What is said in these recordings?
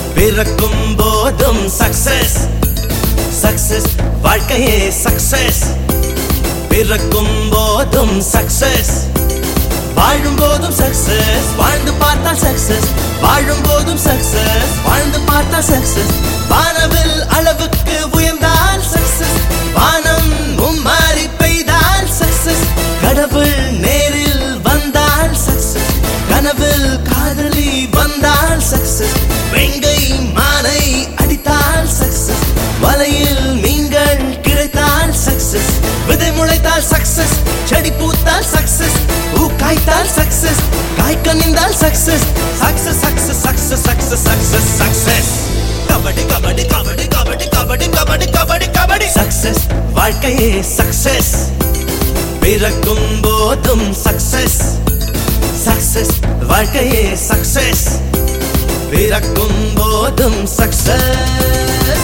பிறக்கும் போதும் success success வாழ்க்கையே சக்சஸ் பிறக்கும் போதும் சக்சஸ் வாழும் போதும் சக்சஸ் வாழ்ந்து பார்த்தால் சக்சஸ் வாழும் போதும் சக்சஸ் வாழ்ந்து பார்த்தால் சக்சஸ் வானவில் அளவுக்கு உயர்ந்தால் சக்சஸ் வானம் மும்மாறி பெய்தால் சக்சஸ் கடவுள் நேரில் வந்தால் சக்சஸ் கனவில் காதலி வந்தால் சக்சஸ் வெங்கை மானை அடித்தால் சக்சஸ் வலையில் மீன்கள் கிடைத்தால் சக்சஸ் விதை முளைத்தால் சக்சஸ் செடி பூத்தால் சக்சஸ் பூ காய்த்தால் சக்சஸ் காய் கனிந்தால் success success success success success success success kabaddi kabaddi kabaddi kabaddi kabaddi kabaddi kabaddi kabaddi success வாழ்க்கையே சக்சஸ் பிறக்கும் போதும் சக்சஸ் சக்சஸ் வாழ்க்கையே சக்சஸ் பிறக்கும் போதும் சக்சஸ்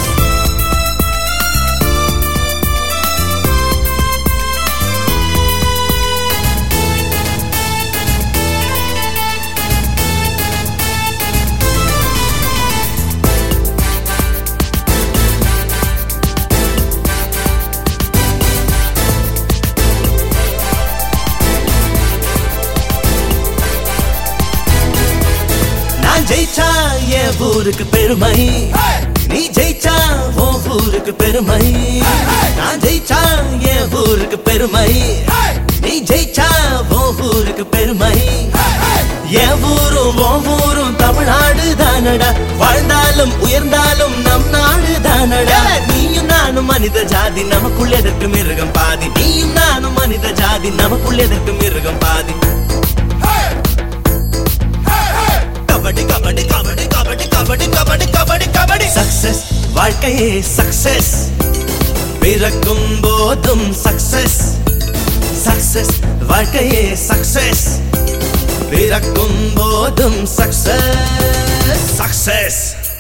நான் ஜெயிச்சா என் ஊருக்கு பெருமை நீ ஜெயிச்சா உன் ஊருக்கு பெருமை நான் ஜெயிச்சா என் ஊருக்கு பெருமை நீ ஜெயிச்சா உன் ஊருக்கு பெருமை என் ஊரும் உன் ஊரும் தமிழ்நாடு தானடா வாழ்ந்தாலும் உயர்ந்தாலும் நம் நாடு தானடா நீயும் நானும் மனித ஜாதி நமக்குள் எதற்கு மிருகம் பாதி நீயும் நானும் மனித ஜாதி நமக்குள் எதற்கு மிருகம் பாதி கபடி கபடி கபடி கபடி கபடி கபடி கபடி கபடி சக்சஸ் வாழ்க்கையே சக்சஸ் பிறக்கும் போதும் சக்சஸ் சக்சஸ் வாழ்க்கையே சக்சஸ் பிறக்கும் போதும் சக்சஸ் சக்சஸ்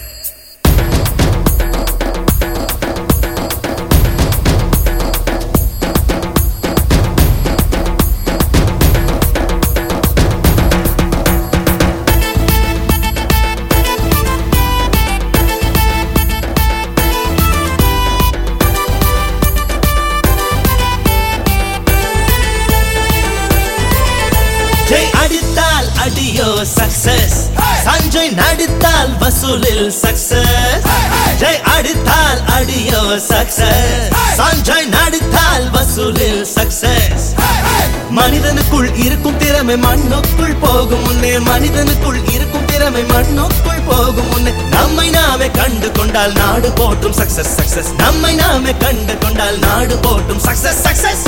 ஜெய் அடித்தால் அடியோ சக்சஸ் சஞ்சய் நடித்தால் வசூலில் சக்சஸ் ஜெய் அடித்தால் அடியோ சக்சஸ் சஞ்சய் நடித்தால் வசூலில் சக்சஸ் மனிதனுக்குள் இருக்கும் திறமை மண்ணுக்குள் போகும் முன்னே மனிதனுக்குள் இருக்கும் திறமை மண்ணுக்குள் போகும் முன்னே நம்மை நாமே கண்டு கொண்டால் நாடு போட்டும் சக்சஸ் சக்சஸ் நம்மை நாமே கண்டு கொண்டால் நாடு போட்டும் சக்சஸ் சக்சஸ்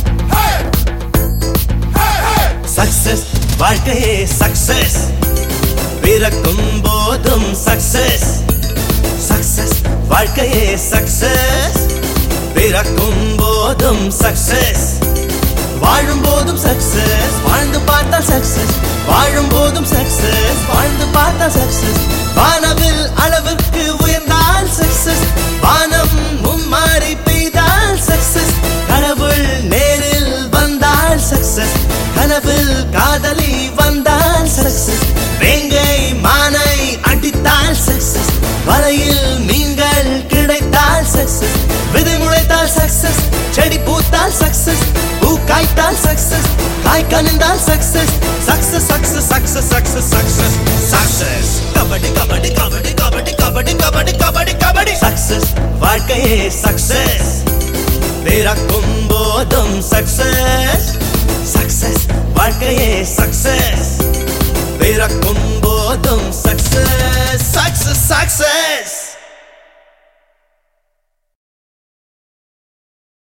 சக்சஸ் வாழ்க்கையே சக்சஸ் பிறக்கும் போதும் சக்சஸ் சக்சஸ் வாழ்க்கையே சக்சஸ் பிறக்கும் போதும் சக்சஸ் வாழும் போதும் சக்சஸ் வாழ்ந்து பார்த்தால் சக்சஸ் வாழும் போதும் சக்சஸ் வாழ்ந்து பார்த்தால் சக்சஸ் வானவில் அளவுக்கு உயர்ந்தால் சக்சஸ் வானம் மும்மாறி பெய்தால் சக்சஸ் கடவுள் நேரில் வந்தால் சக்சஸ் கனவில் காதலி வந்தால் சக்சஸ் வேங்கை மானை அடித்தால் சக்சஸ் வலையில் மீன்கள் கிடைத்தால் சக்சஸ் விதை முளைத்தால் சக்சஸ் செடி பூத்தால் சக்சஸ் பூ காய்த்தால் சக்சஸ் காய் கனிந்தால் success success success success success success success kabaddi kabaddi kabaddi kabaddi kabaddi kabaddi kabaddi kabaddi success வாழ்க்கையே சக்சஸ் பிறக்கும் போதும் சக்சஸ் சக்சஸ் வாழ்க்கையே சக்சஸ் பிறக்கும்